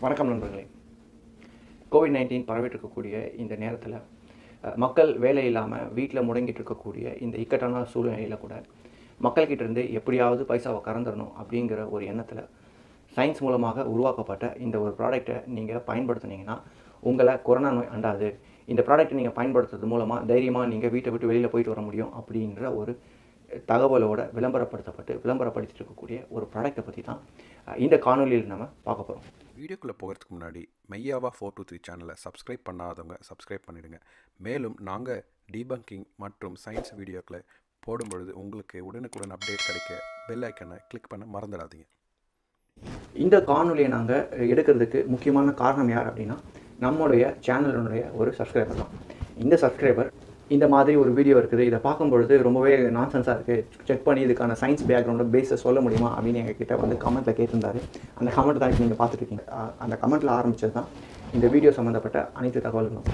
வணக்கம் நண்பர்களே Covid nineteen பரவிட்டு இருக்கக்கூடிய இந்த நேரத்தில் அஹ், மக்கள் வேலை இல்லாமல் வீட்டில் முடங்கிட்டு இருக்கக்கூடிய இந்த இக்கட்டான சூழ்நிலையில் கூட மக்கள்கிட்ட இருந்து எப்படியாவது பைசாவை கறந்துடணும் அப்படிங்கிற ஒரு எண்ணத்தில் சயின்ஸ் மூலமாக உருவாக்கப்பட்ட இந்த ஒரு ப்ராடக்ட்டை நீங்கள் பயன்படுத்துனீங்கன்னா உங்களை கொரோனா நோய் அண்டாது இந்த ப்ராடக்ட்டை நீங்கள் பயன்படுத்துறது மூலமாக தைரியமாக நீங்கள் வீட்டை விட்டு வெளியில் போயிட்டு வர முடியும் அப்படின்ற ஒரு தகவலோட விளம்பரப்படுத்தப்பட்டு விளம்பரப்படுத்திட்டு இருக்கக்கூடிய ஒரு ப்ராடக்ட்டை பற்றி தான் அஹ், இந்த காணொலியில் நம்ம பார்க்க போகிறோம் வீடியோக்குள்ளே போகிறதுக்கு முன்னாடி மெய்யாவா ஃபோர் டூ த்ரீ சேனலை சப்ஸ்கிரைப் பண்ணாதவங்க சப்ஸ்கிரைப் பண்ணிடுங்க மேலும் நாங்கள் டீபங்கிங் மற்றும் சயின்ஸ் வீடியோக்களை போடும் பொழுது உங்களுக்கு உடனுக்குடன் அப்டேட் கிடைக்க பெல் ஐக்கனை கிளிக் பண்ண மறந்துடாதீங்க இந்த காணொலியை நாங்கள் எடுக்கிறதுக்கு முக்கியமான காரணம் யார் அப்படின்னா நம்மளுடைய சேனலினுடைய ஒரு சப்ஸ்கிரைபர் தான் இந்த சப்ஸ்கிரைபர் இந்த மாதிரி ஒரு வீடியோ இருக்குது இதை பார்க்கும்பொழுது ரொம்பவே நான்சென்ஸாக இருக்குது செக் பண்ணி இதுக்கான சயின்ஸ் பேக்ரவுண்டை பேஸை சொல்ல முடியுமா அப்படின்னு எங்ககிட்ட வந்து கமெண்ட்டில் கேட்டிருந்தாரு அந்த கமெண்ட் தான் நீங்கள் பார்த்துட்ருக்கீங்க அந்த கமெண்ட்டில் ஆரம்பிச்சது தான் இந்த வீடியோ சம்மந்தப்பட்ட அனைத்து தகவல்களும்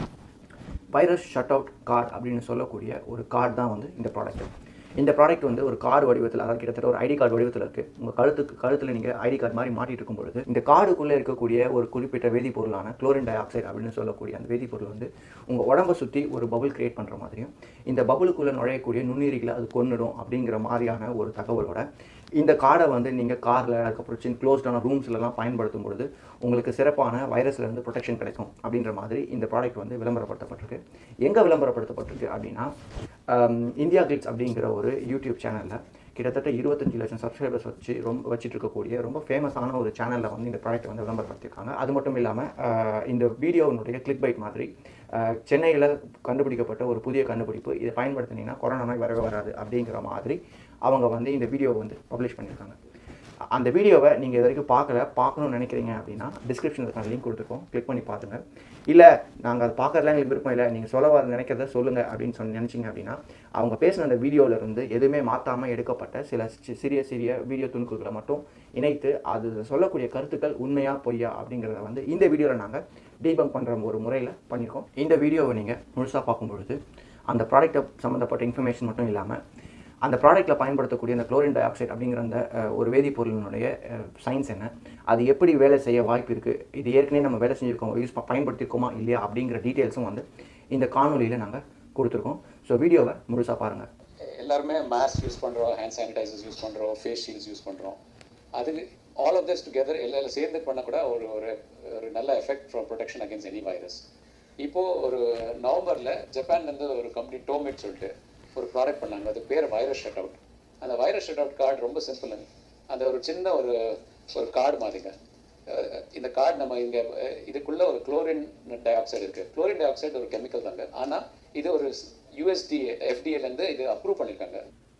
வைரஸ் ஷட் அவுட் கார்டு அப்படின்னு சொல்லக்கூடிய ஒரு கார்டு தான் வந்து இந்த ப்ராடக்ட் இந்த ப்ராடக்ட் வந்து ஒரு கார்டு வடிவத்தில் அதாவது கிட்டத்தட்ட ஒரு ஐடி கார்டு வடிவத்தில் இருக்குது உங்கள் கழுத்துக்கு கழுத்தில் நீங்கள் ஐடி கார்டு மாதிரி மாட்டிட்டு இருக்கும் பொழுது இந்த கார்டுக்குள்ளே இருக்கக்கூடிய ஒரு குறிப்பிட்ட வேதிப்பொருளான குளோரின் டை ஆக்சைடு அப்படின்னு சொல்லக்கூடிய அந்த வேதிப்பொருள் வந்து உங்கள் உடம்பை சுற்றி ஒரு பபுள் கிரியேட் பண்ணுற மாதிரியும் இந்த பபுளுக்குள்ளே நுழையக்கூடிய நுண்ணுயிரிகளை அது கொன்னுடும் அப்படிங்கிற மாதிரியான ஒரு தகவலோட இந்த கார்டை வந்து நீங்கள் காரில் அதுக்கப்புறம் சின்ன க்ளோஸ்டான ரூம்ஸ்லலாம் பயன்படுத்தும் பொழுது உங்களுக்கு சிறப்பான வைரஸ்லேருந்து ப்ரொடெக்ஷன் கிடைக்கும் அப்படின்ற மாதிரி இந்த ப்ராடக்ட் வந்து விளம்பரப்படுத்தப்பட்டிருக்கு எங்கே விளம்பரப்படுத்தப்பட்டிருக்கு அப்படின்னா ஆம், இந்தியா கிளிட்ஸ் அப்படிங்கிற ஒரு யூடியூப் சேனலில் கிட்டத்தட்ட இருபத்தஞ்சு லட்சம் சப்ஸ்கிரைபர்ஸ் வச்சு ரொம்ப வச்சுட்டு இருக்கக்கூடிய ரொம்ப ஃபேமஸான ஒரு சேனலில் வந்து இந்த ப்ராடக்ட் வந்து விளம்பரப்படுத்தியிருக்காங்க அது மட்டும் இல்லாமல் இந்த வீடியோவினுடைய கிளிக் பைட் மாதிரி சென்னையில் கண்டுபிடிக்கப்பட்ட ஒரு புதிய கண்டுபிடிப்பு இதை பயன்படுத்தினீங்கன்னா கொரோனா நோய் வரவே வராது அப்படிங்கிற மாதிரி அவங்க வந்து இந்த வீடியோவை வந்து பப்ளிஷ் பண்ணியிருக்காங்க அந்த வீடியோவை நீங்கள் இது வரைக்கும் பார்க்கல பார்க்கணும்னு நினைக்கிறீங்க அப்படின்னா டிஸ்கிரிப்ஷனில் இருக்க லிங்க் கொடுத்துருக்கோம் கிளிக் பண்ணி பார்த்துங்க இல்லை நாங்கள் அதை பார்க்கறதுலாம் எங்களுக்கு விருப்பம் இல்லை நீங்கள் சொல்ல வர நினைக்கிறத சொல்லுங்கள் அப்படின்னு சொல்லி நினச்சிங்க அப்படின்னா அவங்க பேசின அந்த வீடியோவில் இருந்து எதுவுமே மாற்றாமல் எடுக்கப்பட்ட சில சி- சிறிய சிறிய வீடியோ துணுக்குகளை மட்டும் இணைத்து அது சொல்லக்கூடிய கருத்துக்கள் உண்மையா பொய்யா அப்படிங்கிறத வந்து இந்த வீடியோவில் நாங்கள் டீபங்க் பண்ணுற ஒரு முறையில் பண்ணியிருக்கோம் இந்த வீடியோவை நீங்கள் முழுசாக பார்க்கும்பொழுது அந்த ப்ராடக்ட்டை சம்மந்தப்பட்ட இன்ஃபர்மேஷன் மட்டும் இல்லாமல் அந்த ப்ராடக்ட்டில் பயன்படுத்தக்கூடிய அந்த குளோரின் டை ஆக்சைடு அப்படிங்கிற அந்த அஹ், ஒரு வேதிப்பொருளினுடைய சயின்ஸ் என்ன அது எப்படி வேலை செய்ய வாய்ப்பு இருக்குது இது ஏற்கனவே நம்ம வேலை செஞ்சுருக்கோம் யூஸ் பயன்படுத்தியிருக்கோமா இல்லையா அப்படிங்கிற டீட்டெயில்ஸும் வந்து இந்த காணொலியில் நாங்கள் கொடுத்துருக்கோம் ஸோ வீடியோவை முழுசாக பாருங்கள் எல்லாருமே மாஸ்க் யூஸ் பண்ணுறோம் ஹேண்ட் சானிடைசர்ஸ் யூஸ் பண்ணுறோம் ஃபேஸ் ஷீல்ட்ஸ் யூஸ் பண்ணுறோம் அதுக்கு ஆல் ஆஃப் திஸ் டுகெதர் எல்லாம் சேர்ந்து பண்ண கூட ஒரு ஒரு ஒரு நல்ல effect from protection against any virus இப்போது ஒரு நவம்பரில் ஜப்பான்லேருந்து ஒரு கம்பெனி டோமெட் சொல்லிட்டு ஒரு ப்ராடக்ட் பண்ணாங்க அது பேர் வைரஸ் ஷட் அவுட் அந்த வைரஸ் ஷட் அவுட் கார்டு ரொம்ப சிம்பிள் அந்த ஒரு சின்ன ஒரு ஒரு கார்டு மாதிரிங்க அஹ் இந்த கார்டு நம்ம இங்க அஹ் இதுக்குள்ள ஒரு குளோரின் டை ஆக்சைடு இருக்கு குளோரின் டை ஆக்சைடு ஒரு கெமிக்கல் தாங்க ஆனா இது ஒரு யூஎஸ்டி எஃப்டிஏல இருந்து இது அப்ரூவ் பண்ணிருக்காங்க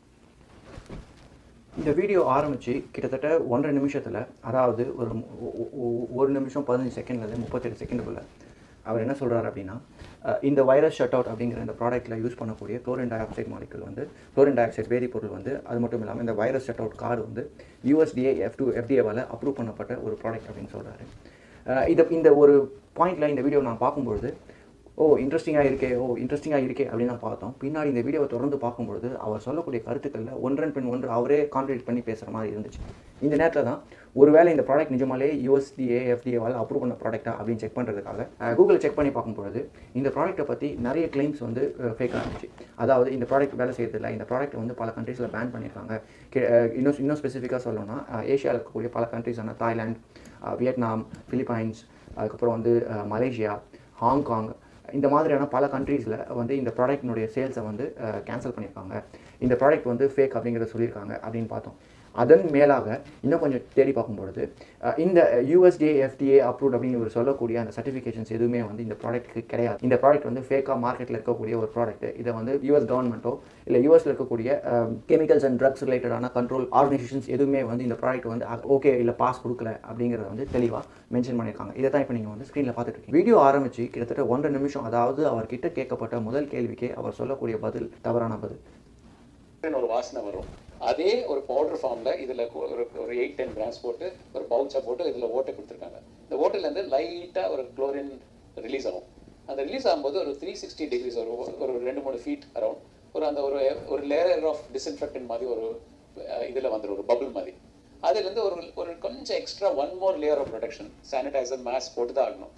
இந்த வீடியோ ஆரம்பித்து கிட்டத்தட்ட ஒன்றரை நிமிஷத்தில் அதாவது ஒரு ஒ- ஒ- ஒ- ஒரு நிமிஷம் பதினஞ்சு செகண்ட்லேருந்து முப்பத்தெட்டு செகண்டுக்குள்ள அவர் என்ன சொல்கிறார் அப்படின்னா அஹ், இந்த வைரஸ் ஷட் அவுட் அப்படிங்கிற இந்த ப்ராடக்ட்டில் யூஸ் பண்ணக்கூடிய குளோரின் டை ஆக்சைடு மாலிகுல் வந்து குளோரின் டை ஆக்சைடு வேதிப்பொருள் வந்து அது மட்டும் இல்லாமல் இந்த வைரஸ் ஷட் அவுட் கார்டு வந்து யூஎஸ்டிஏ எஃப் டூ எஃப்டிஏவால் அப்ரூவ் பண்ணப்பட்ட ஒரு ப்ராடக்ட் அப்படின்னு சொல்கிறாரு இதை இந்த ஒரு பாயிண்டில் இந்த வீடியோ நான் பார்க்கும்பொழுது ஓ இன்ட்ரெஸ்டிங்காக இருக்கே ஓ இன்ட்ரெஸ்டிங்காக இருக்கே அப்படின்னு தான் பார்த்தோம் பின்னாடி இந்த வீடியோவை தொடர்ந்து பார்க்கும்பொழுது அவர் சொல்லக்கூடிய கருத்துக்களில் ஒன்றன் பின் ஒன்று அவரே கான்ட்ரிபியூட் பண்ணி பேசுகிற மாதிரி இருந்துச்சு இந்த நேரத்தில் தான் ஒருவேளை இந்த ப்ராடக்ட் நிஜமாலே யூஎஸ்டிஏ எஃப்டிஏவால் அப்ரூவ் பண்ண ப்ராடக்ட்டா அப்படின்னு செக் பண்ணுறதுக்காக கூகுளில் செக் பண்ணி பார்க்கும்பொழுது இந்த ப்ராடக்ட்டை பற்றி நிறைய கிளைம்ஸ் வந்து ஃபேக்காக இருந்துச்சு அதாவது இந்த ப்ராடக்ட் வேலை செய்யறதில்ல இந்த ப்ராடக்ட் வந்து பல கண்ட்ரீஸில் பேன் பண்ணியிருக்காங்க கி- அஹ் இன்னும் இன்னும் ஸ்பெசிஃபிக்காக சொல்லணும்னா ஏஷியாவில் இருக்கக்கூடிய பல கண்ட்ரீஸான தாய்லாந்து அஹ் வியட்நாம் பிலிப்பைன்ஸ் அதுக்கப்புறம் வந்து அஹ் மலேசியா ஹாங்காங் இந்த மாதிரியான பல கண்ட்ரீஸில் வந்து இந்த ப்ராடக்ட்னுடைய சேல்ஸை வந்து கேன்சல் பண்ணியிருக்காங்க இந்த ப்ராடக்ட் வந்து ஃபேக் அப்படிங்கிறத சொல்லியிருக்காங்க அப்படின்னு பார்த்தோம் அதன் மேலாக இன்னும் கொஞ்சம் தேடி பார்க்கும்பொழுது அஹ், இந்த யூஎஸ்டிஏ எஃப்டிஏ அப்ரூவ்ட் அப்படின்னு ஒரு சொல்லக்கூடிய அந்த சர்டிஃபிகேஷன்ஸ் எதுவுமே வந்து இந்த ப்ராடக்ட்டுக்கு கிடையாது இந்த ப்ராடக்ட் வந்து ஃபேக்காக மார்க்கெட்டில் இருக்கக்கூடிய ஒரு ப்ராடக்ட் இதை வந்து யூஎஸ் கவர்மெண்ட்டோ இல்லை யூஎஸ்ல இருக்கக்கூடிய கெமிக்கல்ஸ் அண்ட் ட்ரக்ஸ் ரிலேட்டடான கண்ட்ரோல் ஆர்கனைசேஷன்ஸ் எதுவுமே வந்து இந்த ப்ராடக்ட் வந்து ஓகே இல்லை பாஸ் கொடுக்கல அப்படிங்கிறத வந்து தெளிவாக மென்ஷன் பண்ணியிருக்காங்க இதை தான் இப்போ நீங்கள் வந்து ஸ்க்ரீனில் பார்த்துட்டு இருக்கீங்க வீடியோ ஆரம்பிச்சு கிட்டத்தட்ட ஒன்றரை நிமிஷம் அதாவது அவர்கிட்ட கேட்கப்பட்ட முதல் கேள்விக்கே அவர் சொல்லக்கூடிய பதில் தவறான பதில் ஒரு வாசனை வரும் அதே ஒரு பவுடர் ஃபார்ம்ல இதுல கொ- ஒரு ஒரு எயிட் டென் கிராம்ஸ் போட்டு ஒரு பவுச்சா போட்டு இதுல ஓட்டை கொடுத்துருக்காங்க இந்த ஓட்டையில இருந்து லைட்டா ஒரு குளோரின் ரிலீஸ் ஆகும் அந்த ரிலீஸ் ஆகும்போது ஒரு த்ரீ சிக்ஸ்டி டிகிரிஸ் ஒரு ஒரு ரெண்டு மூணு ஃபீட் அரௌண்ட் ஒரு அந்த ஒரு ஒரு லேயர் ஆஃப் டிஸ்இன்ஃபெக்டன்ட் மாதிரி ஒரு அஹ், இதுல வந்துடும் ஒரு பபிள் மாதிரி அதுலேருந்து ஒரு ஒரு கொஞ்சம் extra one more layer of protection sanitizer mask போட்டு தான் ஆகணும்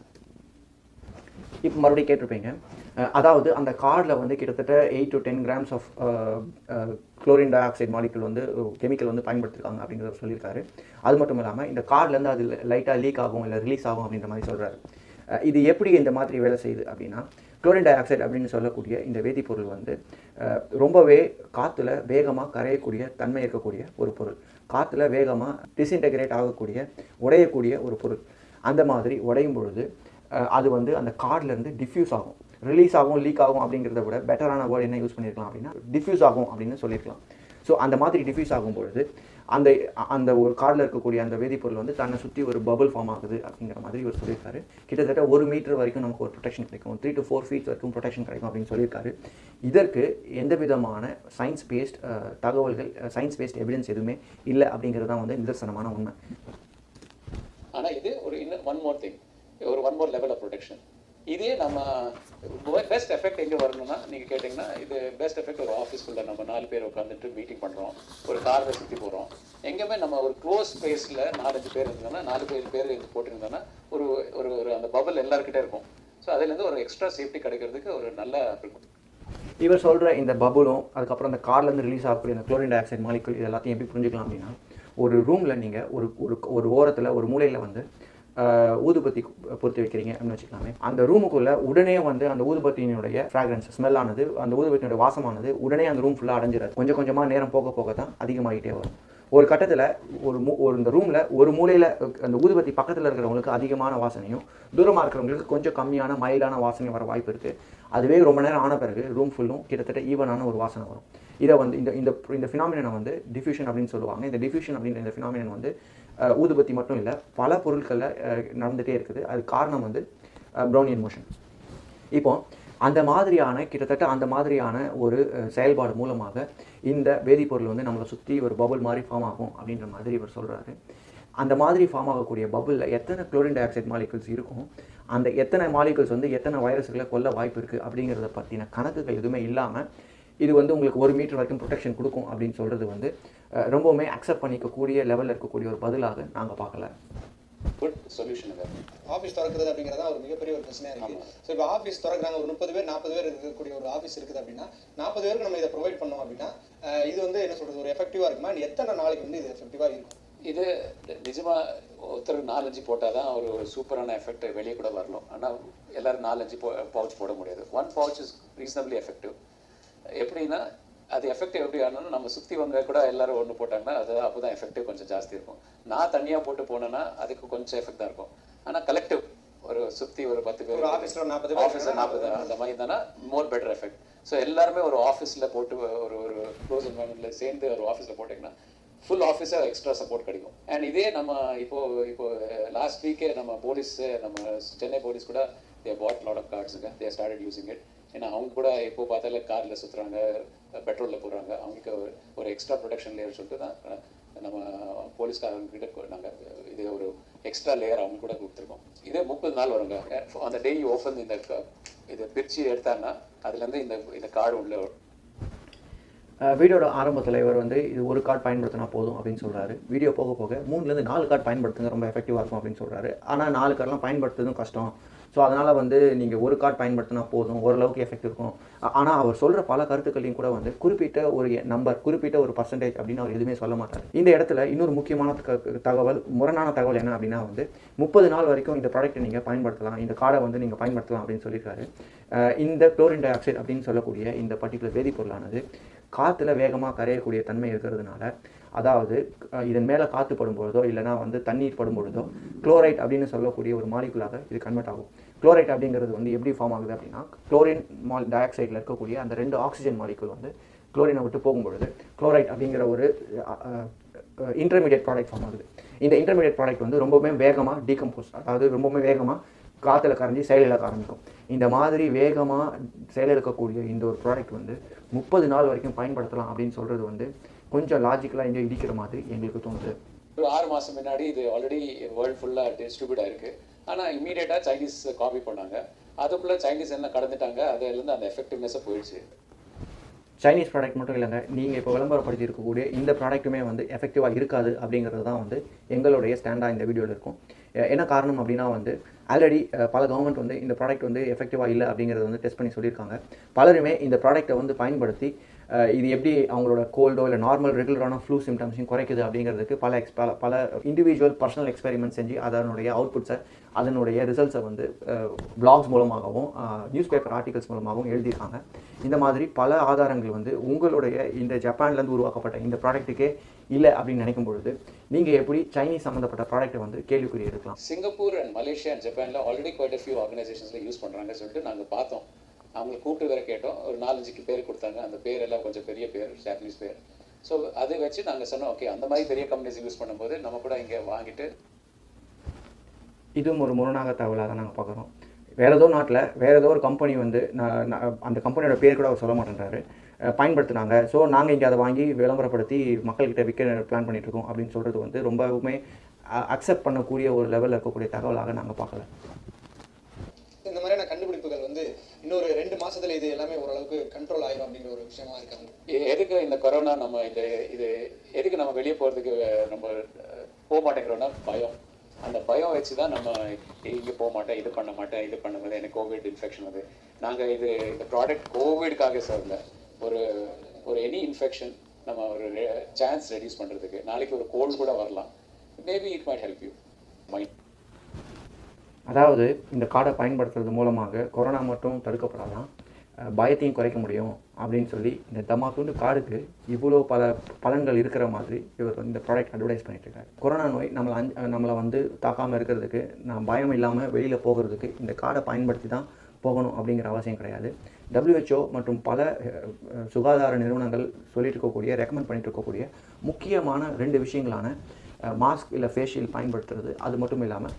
இப்போ மறுபடியும் கேட்டிருப்பீங்க அஹ் அதாவது அந்த கார்டில் வந்து கிட்டத்தட்ட eight to ten grams of chlorine dioxide molecule வந்து கெமிக்கல் வந்து பயன்படுத்திருக்காங்க அப்படிங்கிறத சொல்லியிருக்காரு அது மட்டும் இல்லாமல் இந்த கார்ட்லேருந்து அது லைட்டாக லீக் ஆகும் இல்லை ரிலீஸ் ஆகும் அப்படின்ற மாதிரி சொல்கிறாரு இது எப்படி இந்த மாதிரி வேலை செய்யுது அப்படின்னா குளோரின் டை ஆக்சைடு அப்படின்னு சொல்லக்கூடிய இந்த வேதிப்பொருள் வந்து அஹ், ரொம்பவே காற்றுல வேகமாக கரையக்கூடிய தன்மை இருக்கக்கூடிய ஒரு பொருள் காற்றுல வேகமாக டிஸ்இன்டகிரேட் ஆகக்கூடிய உடையக்கூடிய ஒரு பொருள் அந்த மாதிரி உடையும் பொழுது அஹ், அது வந்து அந்த கார்ட்லேருந்து டிஃப்யூஸ் ஆகும் ரிலீஸ் ஆகும் லீக் ஆகும் அப்படிங்கிறத விட பெட்டரான வேர்டு என்ன யூஸ் பண்ணியிருக்கலாம் அப்படின்னா டிஃப்யூஸ் ஆகும் அப்படின்னு சொல்லியிருக்கலாம் ஸோ அந்த மாதிரி டிஃப்யூஸ் ஆகும் பொழுது அந்த அந்த ஒரு கார்டில் இருக்கக்கூடிய அந்த வேதிப்பொருள் வந்து தன்னை சுற்றி ஒரு பபுள் ஃபார்ம் ஆகுது அப்படிங்கிற மாதிரி இவர் சொல்லியிருக்காரு கிட்டத்தட்ட ஒரு மீட்டர் வரைக்கும் நமக்கு ஒரு ப்ரொடெக்ஷன் கிடைக்கும் த்ரீ டு ஃபோர் ஃபீட் வரைக்கும் ப்ரொடெக்ஷன் கிடைக்கும் அப்படின்னு சொல்லியிருக்காரு இதற்கு எந்த விதமான சயின்ஸ் பேஸ்ட் தகவல்கள் சயின்ஸ் பேஸ்ட் எவிடன்ஸ் எதுவுமே இல்லை அப்படிங்கிறது தான் வந்து நிதர்சனமான உண்மை ஆனா இது ஒரு இன்னும் ஒன் மோர் திங் ஒரு one more level of protection இதே நம்ம பெஸ்ட் எஃபெக்ட் எங்கே வரணும்னா நீங்கள் கேட்டிங்கன்னா இது பெஸ்ட் எஃபெக்ட் ஒரு ஆஃபீஸ்க்குள்ளே நம்ம நாலு பேர் உட்காந்துட்டு மீட்டிங் பண்ணுறோம் ஒரு காரில் சுற்றி போகிறோம் எங்கேயுமே நம்ம ஒரு க்ளோஸ் ஸ்பேஸில் நாலஞ்சு பேர் இருந்தோம்னா நாலு பேர் பேர் இருந்து போட்டிருந்தோம்னா ஒரு ஒரு ஒரு அந்த பபுள் எல்லாருக்கிட்டே இருக்கும் ஸோ அதுலேருந்து ஒரு எக்ஸ்ட்ரா சேஃப்டி கிடைக்கிறதுக்கு ஒரு நல்ல இருக்கும் இவர் சொல்கிற இந்த பபுளும் அதுக்கப்புறம் அந்த கார்லேருந்து ரிலீஸ் ஆகக்கூடிய அந்த குளோரின் டை ஆக்சைடு மாலிகுல் இது எல்லாத்தையும் எப்படி புரிஞ்சுக்கலாம் அப்படின்னா ஒரு ரூமில் நீங்கள் ஒரு ஒரு ஒரு ஓரத்தில் ஒரு மூலையில் வந்து ஆஹ், ஊதுபத்தி கு- பொருத்தி வைக்கிறீங்க அப்படின்னு வச்சுக்கலாமே அந்த ரூமுக்குள்ளே உடனே வந்து அந்த ஊதுபத்தியினுடைய ஃப்ராக்ரன்ஸ் ஸ்மெல் ஆனது அந்த ஊதுபத்தியினுடைய வாசமானது உடனே அந்த ரூம் ஃபுல்லாக அடைஞ்சிடாது கொஞ்சம் கொஞ்சமாக நேரம் போக போக தான் அதிகமாகிட்டே வரும் ஒரு கட்டத்தில் ஒரு மூ ஒரு இந்த ரூமில் ஒரு மூலையில் அந்த ஊதுபத்தி பக்கத்தில் இருக்கிறவங்களுக்கு அதிகமான வாசனையும் தூரமாக இருக்கிறவங்களுக்கு கொஞ்சம் கம்மியான மைல்டான வாசனையும் வர வாய்ப்பு இருக்குது அதுவே ரொம்ப நேரம் ஆன பிறகு ரூம் ஃபுல்லும் கிட்டத்தட்ட ஈவனான ஒரு வாசனை வரும் இதை வந்து இந்த இந்த இந்த ஃபினாமினனை வந்து டிஃப்யூஷன் அப்படின்னு சொல்லுவாங்க இந்த டிஃப்யூஷன் அப்படின்ற இந்த ஃபினாமினன் வந்து அஹ், ஊதுபத்தி மட்டும் இல்லை பல பொருட்களில் நடந்துகிட்டே இருக்குது அது காரணம் வந்து ப்ரௌனியன் மோஷன் இப்போ அந்த மாதிரியான கிட்டத்தட்ட அந்த மாதிரியான ஒரு அஹ், செயல்பாடு மூலமாக இந்த வேதிப்பொருள் வந்து நம்மளை சுற்றி ஒரு பபுள் மாதிரி ஃபார்ம் ஆகும் அப்படின்ற மாதிரி இவர் சொல்கிறாரு அந்த மாதிரி ஃபார்ம் ஆகக்கூடிய பபுளில் எத்தனை குளோரின் டை ஆக்சைடு மாலிகுல்ஸ் இருக்கும் அந்த எத்தனை மாலிகுல்ஸ் வந்து எத்தனை வைரஸ்களை கொல்ல வாய்ப்பு இருக்குது அப்படிங்கிறத பற்றின கணக்குகள் எதுவுமே இல்லாமல் இது வந்து உங்களுக்கு ஒரு மீட்டர் வரைக்கும் ப்ரொடெக்ஷன் கொடுக்கும் அப்படின்னு சொல்கிறது வந்து அஹ், ரொம்பவுமே அக்செப்ட் பண்ணிக்கக்கூடிய லெவலில் இருக்கக்கூடிய ஒரு பதிலாக நாங்கள் பார்க்கல குட் சொல்யூஷன் இது ஆஃபீஸ் திறக்கிறது அப்படிங்கிறது தான் ஒரு மிகப்பெரிய ஒரு பிரச்சனையா இருக்கு ஸோ இப்போ ஆஃபீஸ் திறக்கிறாங்க ஒரு முப்பது பேர் நாற்பது பேர் இருக்கக்கூடிய ஒரு ஆஃபீஸ் இருக்குது அப்படின்னா நாற்பது பேருக்கு நம்ம இதை ப்ரொவைட் பண்ணோம் அப்படின்னா அஹ், இது வந்து என்ன சொல்றது ஒரு எஃபெக்டிவா இருக்குமா இது எத்தனை நாளைக்கு வந்து இது எஃபெக்டிவா இருக்கும் இது நிஜமா ஒருத்தர் நாலஞ்சு போட்டால் தான் ஒரு ஒரு சூப்பரான எஃபெக்ட் வெளியே கூட வரலாம் ஆனால் எல்லாரும் நாலஞ்சு பவுச் போட முடியாது one pouch is reasonably effective எப்படின்னா அது எஃபெக்டிவ் எப்படி ஆனாலும் நம்ம சுற்றி வங்க கூட எல்லாரும் ஒன்று போட்டாங்கன்னா அது அப்போ தான் எஃபெக்டிவ் கொஞ்சம் ஜாஸ்தி இருக்கும் நான் தனியாக போட்டு போனேன்னா அதுக்கு கொஞ்சம் எஃபெக்ட் தான் இருக்கும் ஆனால் கலெக்டிவ் ஒரு சுற்றி ஒரு பத்து பேர் ஒரு office ல ஒரு 40 பேர் ஆஃபீஸில் நாற்பது அந்த மாதிரி தானே மோர் பெட்டர் எஃபெக்ட் ஸோ எல்லாருமே ஒரு ஆஃபீஸில் போட்டு ஒரு ஒரு க்ளோஸ் என்வரன்மெண்ட்டில் சேர்ந்து ஒரு ஆஃபீஸில் போட்டிங்கன்னா ஃபுல் ஆஃபீஸாக எக்ஸ்ட்ரா சப்போர்ட் கிடைக்கும் அண்ட் இதே நம்ம இப்போ இப்போ லாஸ்ட் வீக்கே நம்ம போலீஸ் நம்ம சென்னை போலீஸ் கூட தே பாட் லாட் ஆஃப் கார்ட்ஸுங்க தே ஸ்டார்டட் யூசிங் இட் ஏன்னா அவங்க கூட இப்போ பார்த்தாலே காரில் சுற்றுறாங்க பெட்ரோலில் போடுறாங்க அவங்களுக்கு ஒரு- ஒரு எக்ஸ்ட்ரா ப்ரொடெக்ஷன் லேயர் சொல்லிட்டு தான் அஹ், நம்ம போலீஸ்காரங்கிட்ட நாங்கள் இது ஒரு எக்ஸ்ட்ரா லேயர் அவங்க கூட கொடுத்துருக்கோம் இதே முப்பது நாள் வருங்க அந்த டே ஓப்பன் இந்த க- இதை பிரித்து எடுத்தாங்கன்னா அதுலேருந்து இந்த இந்த கார்டு உள்ள வரும். அஹ் வீடியோட ஆரம்பத்தில் இவர் வந்து இது ஒரு கார்டு பயன்படுத்தினா போதும் அப்படின்னு சொல்கிறாரு வீடியோ போக போக மூணுலேருந்து நாலு கார்டு பயன்படுத்துங்க ரொம்ப எஃபெக்டிவாக இருக்கும் அப்படின்னு சொல்கிறாரு ஆனால் நாலு கார்டெலாம் பயன்படுத்துறதும் கஷ்டம் ஸோ அதனால் வந்து நீங்கள் ஒரு கார்டு பயன்படுத்தினா போதும் ஓரளவுக்கு எஃபெக்ட் இருக்கும் ஆனால் அவர் சொல்கிற பல கருத்துக்களையும் கூட வந்து குறிப்பிட்ட ஒரு நம்பர் குறிப்பிட்ட ஒரு பர்சன்டேஜ் அப்படின்னு அவர் எதுவுமே சொல்ல மாட்டார் இந்த இடத்துல இன்னொரு முக்கியமான த- தகவல் முரணான தகவல் என்ன அப்படின்னா வந்து முப்பது நாள் வரைக்கும் இந்த ப்ராடக்ட்டை நீங்கள் பயன்படுத்தலாம் இந்த கார்டை வந்து நீங்கள் பயன்படுத்தலாம் அப்படின்னு சொல்லியிருக்காரு அஹ் இந்த குளோரின் டை ஆக்சைடு அப்படின்னு சொல்லக்கூடிய இந்த பர்டிகுலர் வேதிப்பொருளானது காற்றுல வேகமாக கரையக்கூடிய தன்மை இருக்கிறதுனால அதாவது அஹ், இதன் மேலே காற்று படும் பொழுதோ இல்லைனா வந்து தண்ணீர் படும் பொழுதோ குளோரைட் அப்படின்னு சொல்லக்கூடிய ஒரு மாலிகுலாக இது கன்வெர்ட் ஆகும் குளோரைட் அப்படிங்கிறது வந்து எப்படி ஃபார்ம் ஆகுது அப்படின்னா குளோரின் மால் டை ஆக்சைடில் இருக்கக்கூடிய அந்த ரெண்டு ஆக்சிஜன் மாலிகுல் வந்து குளோரினை விட்டு போகும்பொழுது குளோரைட் அப்படிங்கிற ஒரு இன்டர்மீடியட் ப்ராடக்ட் ஃபார்ம் ஆகுது இந்த இன்டர்மீடியட் ப்ராடக்ட் வந்து ரொம்பவுமே வேகமாக டீகம்போஸ் அதாவது ரொம்பவுமே வேகமாக காற்றுல கரைஞ்சி செயலிழக்க ஆரம்பிக்கும் இந்த மாதிரி வேகமாக செயலிழக்கக்கூடிய இந்த ஒரு ப்ராடக்ட் வந்து முப்பது நாள் வரைக்கும் பயன்படுத்தலாம் அப்படின்னு சொல்கிறது வந்து கொஞ்சம் லாஜிக்கலாக எங்கேயோ இடிக்கிற மாதிரி எங்களுக்கு தோணுது ஒரு ஆறு மாதம் முன்னாடி இது ஆல்ரெடி வேர்ல்டு ஃபுல்லாக டிஸ்ட்ரிபியூட் ஆயிருக்கு ஆனால் இமீடியட்டாக சைனீஸ் காப்பி பண்ணாங்க அதுக்குள்ளே சைனீஸ் என்ன கடந்துட்டாங்க அதுலேருந்து அந்த எஃபெக்டிவ்னஸை போயிடுச்சு சைனீஸ் ப்ராடக்ட் மட்டும் இல்லைங்க நீங்கள் இப்போ விளம்பரப்படுத்தி இருக்கக்கூடிய இந்த ப்ராடக்ட்டுமே வந்து எஃபெக்டிவாக இருக்காது அப்படிங்கிறது தான் வந்து எங்களுடைய ஸ்டாண்டாக இந்த வீடியோவில் இருக்கும் அஹ் என்ன காரணம் அப்படின்னா வந்து ஆல்ரெடி பல கவர்மெண்ட் வந்து இந்த ப்ராடக்ட் வந்து எஃபெக்டிவாக இல்லை அப்படிங்கிறத வந்து டெஸ்ட் பண்ணி சொல்லியிருக்காங்க பலருமே இந்த ப்ராடக்ட்டை வந்து பயன்படுத்தி அஹ் இது எப்படி அவங்களோட கோல்டோ இல்லை நார்மல் ரெகுலரான ஃப்ளூ சிம்டம்ஸையும் குறைக்குது அப்படிங்கிறதுக்கு பல எக்ஸ் பல பல இண்டிவிஜுவல் பர்சனல் எக்ஸ்பெரிமெண்ட் செஞ்சு அதனுடைய அவுட்புட்ஸை அதனுடைய ரிசல்ட்ஸை வந்து பிளாக்ஸ் மூலமாகவும் நியூஸ் பேப்பர் ஆர்டிகல்ஸ் மூலமாகவும் எழுதியிருக்காங்க இந்த மாதிரி பல ஆதாரங்கள் வந்து உங்களுடைய இந்த ஜப்பான்லேருந்து உருவாக்கப்பட்ட இந்த ப்ராடக்ட்டுக்கே இல்லை அப்படின்னு நினைக்கும் பொழுது நீங்கள் எப்படி சைனீஸ் சம்மந்தப்பட்ட ப்ராடக்ட்டை வந்து கேள்விக்குறி எடுக்கலாம் சிங்கப்பூர் அண்ட் மலேசியா அண்ட் ஜப்பான்ல ஆல்ரெடி குவாய்ட் ஃபியூ ஆர்கனைசேஷன்ஸ்ல யூஸ் பண்றாங்க சொல்லிட்டு நாங்க பார்த்தோம் அவங்களை கூப்பிட்டு வேற கேட்டோம் ஒரு நாலஞ்சுக்கு பேர் கொடுத்தாங்க அந்த பேர் எல்லாம் கொஞ்சம் பெரிய பேர் ஜாப்பனீஸ் பேர் ஸோ அதை வச்சு நாங்க சொன்னோம் ஓகே அந்த மாதிரி பெரிய கம்பெனிஸ் யூஸ் பண்ணும்போது நம்ம கூட இங்க வாங்கிட்டு இதுவும் ஒரு முரணாக தகவலாக தான் நாங்கள் பார்க்குறோம் வேறு ஏதோ நாட்டில் வேறு ஏதோ ஒரு கம்பெனி வந்து நான் நான் அந்த கம்பெனியோட பேர் கூட அவர் சொல்ல மாட்டேன்றாரு அஹ் பயன்படுத்துனாங்க ஸோ நாங்கள் இங்கே அதை வாங்கி விளம்பரப்படுத்தி மக்கள்கிட்ட விற்க பிளான் பண்ணிட்டு இருக்கோம் அப்படின்னு சொல்கிறது வந்து ரொம்பவுமே அக்செப்ட் பண்ணக்கூடிய ஒரு லெவலில் இருக்கக்கூடிய தகவலாக நாங்கள் பார்க்கல இந்த மாதிரியான கண்டுபிடிப்புகள் வந்து இன்னொரு ரெண்டு மாசத்துல இது எல்லாமே ஓரளவுக்கு கண்ட்ரோல் ஆயிரும் அப்படிங்கிற ஒரு விஷயமா இருக்காங்க எ- எதுக்கு இந்த கொரோனா நம்ம இந்த இது எதுக்கு நம்ம வெளியே போகிறதுக்கு நம்ம அஹ், போக மாட்டேங்கிறோம்னா பயம் அந்த பயம் வச்சு தான் நம்ம இங்கே போக மாட்டேன் இது பண்ண மாட்டேன் இது பண்ண மாட்டேன் எனக்கு கோவிட் இன்ஃபெக்ஷன் அது நாங்கள் இது இந்த ப்ராடக்ட் கோவிடுக்காக சொல்லல ஒரு ஒரு எனி இன்ஃபெக்ஷன் நம்ம ஒரு சான்ஸ் ரெடியூஸ் பண்ணுறதுக்கு நாளைக்கு ஒரு கோல்டு கூட வரலாம் maybe it might help you mind அதாவது இந்த கார்டை பயன்படுத்துறது மூலமாக கொரோனா மட்டும் தடுக்கப்படலாம் அஹ் பயத்தையும் குறைக்க முடியும் அப்படின்னு சொல்லி இந்த தமாக்குண்டு கார்டுக்கு இவ்வளோ பல பலன்கள் இருக்கிற மாதிரி இவர் வந்து இந்த ப்ராடக்ட் அட்வர்டைஸ் பண்ணிட்டு இருக்காரு கொரோனா நோய் நம்மளை அஞ்சு நம்மளை வந்து தாக்காமல் இருக்கிறதுக்கு நான் பயம் இல்லாமல் வெளியில் போகிறதுக்கு இந்த கார்டை பயன்படுத்தி தான் போகணும் அப்படிங்கிற அவசியம் கிடையாது WHO மற்றும் பல அஹ், அஹ், சுகாதார நிறுவனங்கள் சொல்லிட்டு இருக்கக்கூடிய ரெக்கமெண்ட் பண்ணிட்டு இருக்கக்கூடிய முக்கியமான ரெண்டு விஷயங்களான மாஸ்க் இல்லை ஃபேஷியல் பயன்படுத்துறது அது மட்டும் இல்லாமல்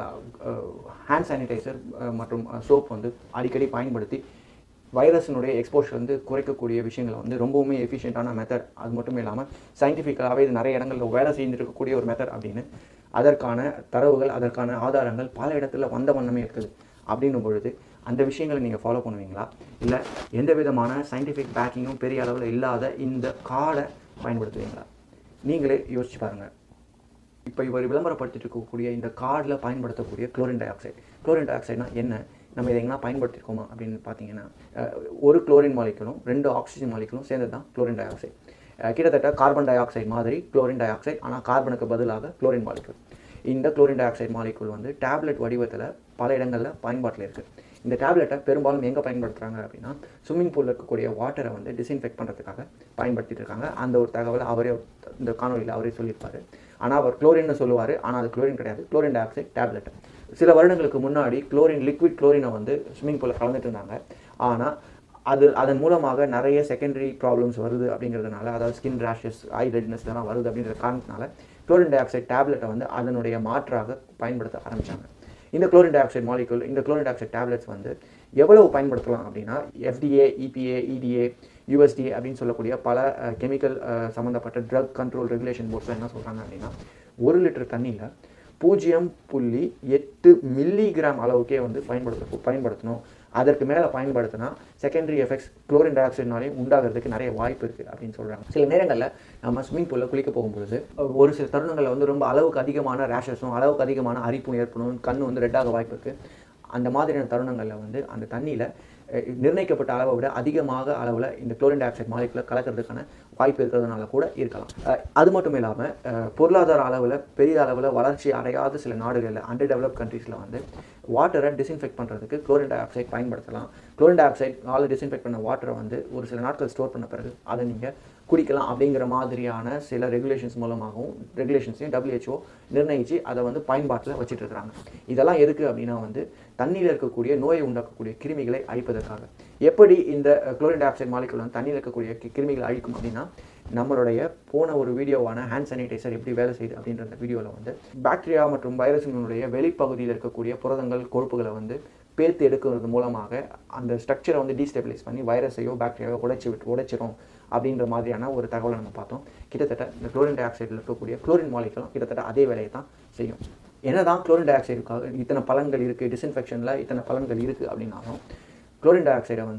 ஹேண்ட் சானிடைசர் மற்றும் சோப் வந்து அடிக்கடி பயன்படுத்தி வைரஸினுடைய எக்ஸ்போஷர் வந்து குறைக்கக்கூடிய விஷயங்களை வந்து ரொம்பவுமே எஃபிஷியண்ட்டான மெத்தட் அது மட்டும் இல்லாமல் சயின்டிஃபிக்கலாகவே இது நிறைய இடங்களில் வேலை செஞ்சுட்டு இருக்கக்கூடிய ஒரு மெத்தட் அப்படின்னு அதற்கான தரவுகள் அதற்கான ஆதாரங்கள் பல இடத்துல வந்த வண்ணமே இருக்குது அப்படின்னும் பொழுது அந்த விஷயங்களை நீங்கள் ஃபாலோ பண்ணுவீங்களா இல்லை எந்த விதமான சயின்டிஃபிக் பேக்கிங்கும் பெரிய அளவில் இல்லாத இந்த கார்டை பயன்படுத்துவீங்களா நீங்களே யோசிச்சு பாருங்கள் இப்போ இவர் விளம்பரப்படுத்திட்டு இருக்கக்கூடிய இந்த கார்டில் பயன்படுத்தக்கூடிய குளோரின் டை ஆக்சைடு குளோரின் டை ஆக்சைடுனா என்ன நம்ம இதை எங்கன்னா பயன்படுத்திருக்கோமா அப்படின்னு பார்த்தீங்கன்னா அஹ், ஒரு குளோரின் மாலிகுலும் ரெண்டு ஆக்சிஜன் மாலிகுலும் சேர்ந்தது தான் குளோரின் டை ஆக்சைடு அஹ், கிட்டத்தட்ட கார்பன் டை ஆக்சைடு மாதிரி குளோரின் டை ஆக்சைடு ஆனால் கார்பனுக்கு பதிலாக குளோரின் மாலிகுல் இந்த குளோரின் டை ஆக்சைடு மாலிகுல் வந்து டேப்லெட் வடிவத்தில் பல இடங்களில் பயன்பாட்டில் இருக்குது இந்த டேப்லெட்டை பெரும்பாலும் எங்கே பயன்படுத்துகிறாங்க அப்படின்னா ஸ்விம்மிங் பூலில் இருக்கக்கூடிய வாட்டரை வந்து டிஸ்இன்ஃபெக்ட் பண்ணுறதுக்காக பயன்படுத்திட்டு இருக்காங்க அந்த ஒரு தகவலை அவரே இந்த காணொலியில் அவரே சொல்லியிருப்பாரு ஆனால் அவர் குளோரின்னு சொல்லுவார் ஆனால் அது குளோரின் கிடையாது குளோரின் டை ஆக்சைடு டேப்லெட் சில வருடங்களுக்கு முன்னாடி குளோரின் லிக்விட் குளோரினை வந்து ஸ்விம்மிங் பூலில் கலந்துட்டு இருந்தாங்க ஆனால் அது அதன் மூலமாக நிறைய செகண்டரி ப்ராப்ளம்ஸ் வருது அப்படிங்கிறதுனால அதாவது ஸ்கின் ரேஷஸ் ஐ ரெட்னஸ் இதெல்லாம் வருது அப்படிங்கிற காரணத்தினால குளோரின் டை ஆக்சைடு டேப்லெட்டை வந்து அதனுடைய மாற்றாக பயன்படுத்த ஆரம்பித்தாங்க இந்த குளோரின் டை ஆக்சைடு மாலிகுல் இந்த குளோரின் டை ஆக்சைடு டேப்லெட்ஸ் வந்து எவ்வளவு பயன்படுத்தலாம் அப்படின்னா எஃப்டிஏ இபிஏ இடிஏ யூஎஸ்டிஏ அப்படின்னு சொல்லக்கூடிய பல கெமிக்கல் சம்மந்தப்பட்ட ட்ரக் கண்ட்ரோல் ரெகுலேஷன் போர்ட்ஸ் என்ன சொல்கிறாங்க அப்படின்னா ஒரு லிட்டர் தண்ணியில் பூஜ்ஜியம் புள்ளி எட்டு மில்லிகிராம் அளவுக்கே வந்து பயன்படுத்த பயன்படுத்தணும் அதற்கு மேலே பயன்படுத்தினா செகண்டரி எஃபெக்ட்ஸ் குளோரின் டை ஆக்சைடுனாலே உண்டாகிறதுக்கு நிறைய வாய்ப்பு இருக்குது அப்படின்னு சொல்கிறாங்க சில நேரங்களில் நம்ம ஸ்விம்மிங் பூலில் குளிக்க போகும்பொழுது ஒரு சில தருணங்களில் வந்து ரொம்ப அளவுக்கு அதிகமான ரேஷஸும் அளவுக்கு அதிகமான அரிப்பும் ஏற்படும் கண் வந்து ரெட்டாக வாய்ப்பு இருக்குது அந்த மாதிரியான தருணங்களில் வந்து அந்த தண்ணியில் நிர்ணயிக்கப்பட்ட அளவை விட அதிகமாக அளவில் இந்த குளோரின் டை ஆக்சைடு மாலிகுலை கலக்கிறதுக்கான வாய்ப்பு இருக்கிறதுனால கூட இருக்கலாம் அஹ் அது மட்டும் இல்லாமல் பொருளாதார அளவில் பெரிய அளவில் வளர்ச்சி அடையாத சில நாடுகளில் அண்டர் டெவலப் கண்ட்ரீஸில் வந்து வாட்டரை டிஸ்இன்ஃபெக்ட் பண்ணுறதுக்கு குளோரின் டை ஆக்சைடு பயன்படுத்தலாம் குளோரின் டை ஆக்சைடு ஆல் டிஸ்இன்ஃபெக்ட் பண்ண வாட்டரை வந்து ஒரு சில நாட்கள் ஸ்டோர் பண்ண பிறகு அதை நீங்கள் குடிக்கலாம் அப்படிங்கிற மாதிரியான சில ரெகுலேஷன்ஸ் மூலமாகவும் ரெகுலேஷன்ஸையும் WHO நிர்ணயித்து அதை வந்து பயன்பாட்டில் வச்சுட்டு இருக்கிறாங்க இதெல்லாம் எதுக்கு அப்படின்னா வந்து தண்ணியில் இருக்கக்கூடிய நோயை உண்டாக்கக்கூடிய கிருமிகளை அழிப்பதற்காக எப்படி இந்த குளோரின் டை ஆக்சைடு மாலிகுல் வந்து தண்ணியில் இருக்கக்கூடிய கி- கிருமிகளை அழிக்கும் அப்படின்னா நம்மளுடைய போன ஒரு வீடியோவான ஹேண்ட் சானிடைசர் எப்படி வேலை செய்யுது அப்படின்ற அந்த வீடியோவில் வந்து பாக்டீரியா மற்றும் வைரஸினுடைய வெளிப்பகுதியில் இருக்கக்கூடிய புரதங்கள் கொழுப்புகளை வந்து பேர்த்து எடுக்கிறது மூலமாக அந்த ஸ்ட்ரக்சரை வந்து டீஸ்டெபிலைஸ் பண்ணி வைரஸையோ பாக்டீரியாவோ உடைச்சி விட்டு உடைச்சிரும் அப்படின்ற மாதிரியான ஒரு தகவலை நம்ம பார்த்தோம் கிட்டத்தட்ட இந்த குளோரின் டை ஆக்சைடில் இருக்கக்கூடிய குளோரின் மாலிகளும் கிட்டத்தட்ட அதே வேலையை தான் செய்யும் என்னதான் குளோரின் டை ஆக்சைடுக்காக இத்தனை பலன்கள் இருக்குது டிஸ்இன்ஃபெக்ஷனில் இத்தனை பலன்கள் இருக்குது அப்படின்னாலும் குளோரின் டை ஆக்சைடை வந்து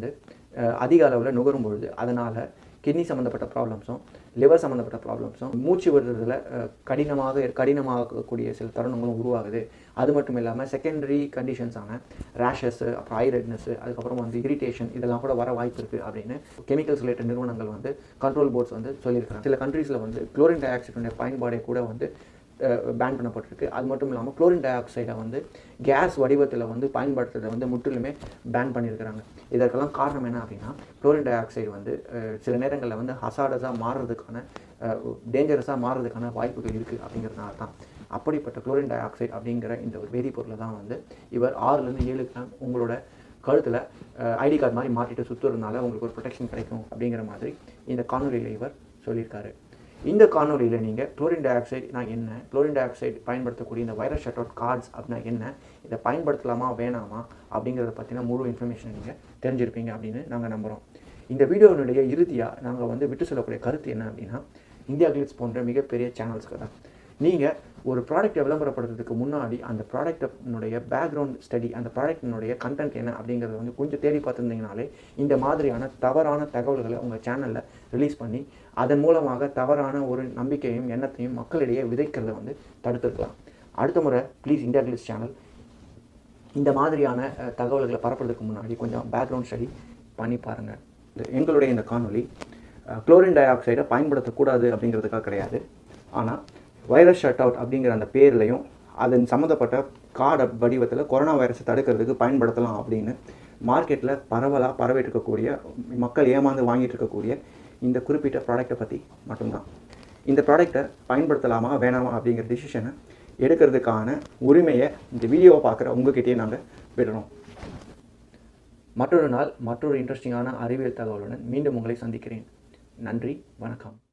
அஹ், அதிக அளவில் நுகரும் பொழுது அதனால் கிட்னி சம்மந்தப்பட்ட ப்ராப்ளம்ஸும் லிவர் சம்மந்தப்பட்ட ப்ராப்ளம்ஸும் மூச்சு விடுறதுல அஹ், கடினமாக கடினமாகக்கூடிய சில தருணங்களும் உருவாகுது அது மட்டும் இல்லாமல் செகண்டரி கண்டிஷன்ஸான ரேஷஸ் அப்புறம் ஐ ரெட்னஸ் அதுக்கப்புறம் வந்து இரிட்டேஷன் இதெல்லாம் கூட வர வாய்ப்பு இருக்குது அப்படின்னு கெமிக்கல்ஸ் ரிலேட்டட் நிறுவனங்கள் வந்து கண்ட்ரோல் போர்ட்ஸ் வந்து சொல்லியிருக்காங்க சில கண்ட்ரீஸில் வந்து குளோரின் டை ஆக்சைடுடைய பயன்பாடே கூட வந்து பேன் பண்ணப்பட்டிருக்கு அது மட்டும் இல்லாமல் குளோரின் டை ஆக்சைடை வந்து கேஸ் வடிவத்தில் வந்து பயன்படுத்துறதை வந்து முற்றிலுமே பேன் பண்ணியிருக்கிறாங்க இதற்கெல்லாம் காரணம் என்ன அப்படின்னா குளோரின் டை ஆக்சைடு வந்து அஹ், சில நேரங்களில் வந்து ஹசாடஸாக மாறுறதுக்கான டேஞ்சரஸாக மாறுறதுக்கான வாய்ப்புகள் இருக்குது அப்படிங்கிறதுனால தான் அப்படிப்பட்ட குளோரின் டை ஆக்சைடு அப்படிங்கிற இந்த ஒரு வேதிப்பொருளை தான் வந்து இவர் ஆறுலேருந்து ஏழு கிராம் உங்களோட கழுத்தில் ஐடி கார்டு மாதிரி மாட்டிட்டு சுற்றுறதுனால உங்களுக்கு ஒரு ப்ரொடெக்ஷன் கிடைக்கும் அப்படிங்கிற மாதிரி இந்த காணொலியில் இவர் சொல்லியிருக்காரு இந்த காணொலியில் நீங்கள் குளோரின் டை ஆக்சைடு நான் என்ன குளோரின் டை ஆக்சைடு பயன்படுத்தக்கூடிய இந்த வைரஸ் ஷட் அவுட் கார்ட்ஸ் அப்படின்னா என்ன இதை பயன்படுத்தலாமா வேணாமா அப்படிங்கிறத பற்றின முழு இன்ஃபர்மேஷன் நீங்கள் தெரிஞ்சிருப்பீங்க அப்படின்னு நாங்கள் நம்புகிறோம் இந்த வீடியோனுடைய இறுதியாக நாங்கள் வந்து விட்டு சொல்லக்கூடிய கருத்து என்ன அப்படின்னா இந்தியா கிளிட்ஸ் போன்ற மிகப்பெரிய சேனல்ஸ்க்கு தான் நீங்கள் ஒரு ப்ராடக்ட்டை விளம்பரப்படுத்துறதுக்கு முன்னாடி அந்த ப்ராடக்டினுடைய பேக்ரவுண்ட் ஸ்டடி அந்த ப்ராடக்டினுடைய கண்டென்ட் என்ன அப்படிங்கிறத வந்து கொஞ்சம் தேடி பார்த்துருந்தீங்கனாலே இந்த மாதிரியான தவறான தகவல்களை உங்கள் சேனலில் ரிலீஸ் பண்ணி அதன் மூலமாக தவறான ஒரு நம்பிக்கையும் எண்ணத்தையும் மக்களிடையே விதைக்கிறத வந்து தடுத்துருக்கலாம் அடுத்த முறை ப்ளீஸ் இந்தியா கிளிஸ் சேனல் இந்த மாதிரியான அஹ், தகவல்களை பரப்புறதுக்கு முன்னாடி கொஞ்சம் பேக்ரவுண்ட் ஸ்டடி பண்ணி பாருங்கள் எங்களுடைய இந்த காணொளி குளோரின் டை ஆக்சைடை பயன்படுத்தக்கூடாது அப்படிங்கிறதுக்காக கிடையாது ஆனால் வைரஸ் ஷட் அவுட் அப்படிங்கிற அந்த பேர்லையும் அதன் சம்மந்தப்பட்ட கார்டு வடிவத்தில் கொரோனா வைரஸை தடுக்கிறதுக்கு பயன்படுத்தலாம் அப்படின்னு மார்க்கெட்டில் பரவலாக பரவிட்டு இருக்கக்கூடிய மக்கள் ஏமாந்து வாங்கிட்டு இருக்கக்கூடிய இந்த குறிப்பிட்ட ப்ராடக்ட்டை பற்றி மட்டும்தான் இந்த ப்ராடக்ட்டை பயன்படுத்தலாமா வேணாமா அப்படிங்கிற டிசிஷனை எடுக்கிறதுக்கான உரிமையை இந்த வீடியோவை பார்க்குற உங்ககிட்டயே நாங்கள் விடுறோம் மற்றொரு நாள் மற்றொரு இன்ட்ரெஸ்டிங்கான அறிவியல் தகவலுடன் மீண்டும் உங்களை சந்திக்கிறேன் நன்றி வணக்கம்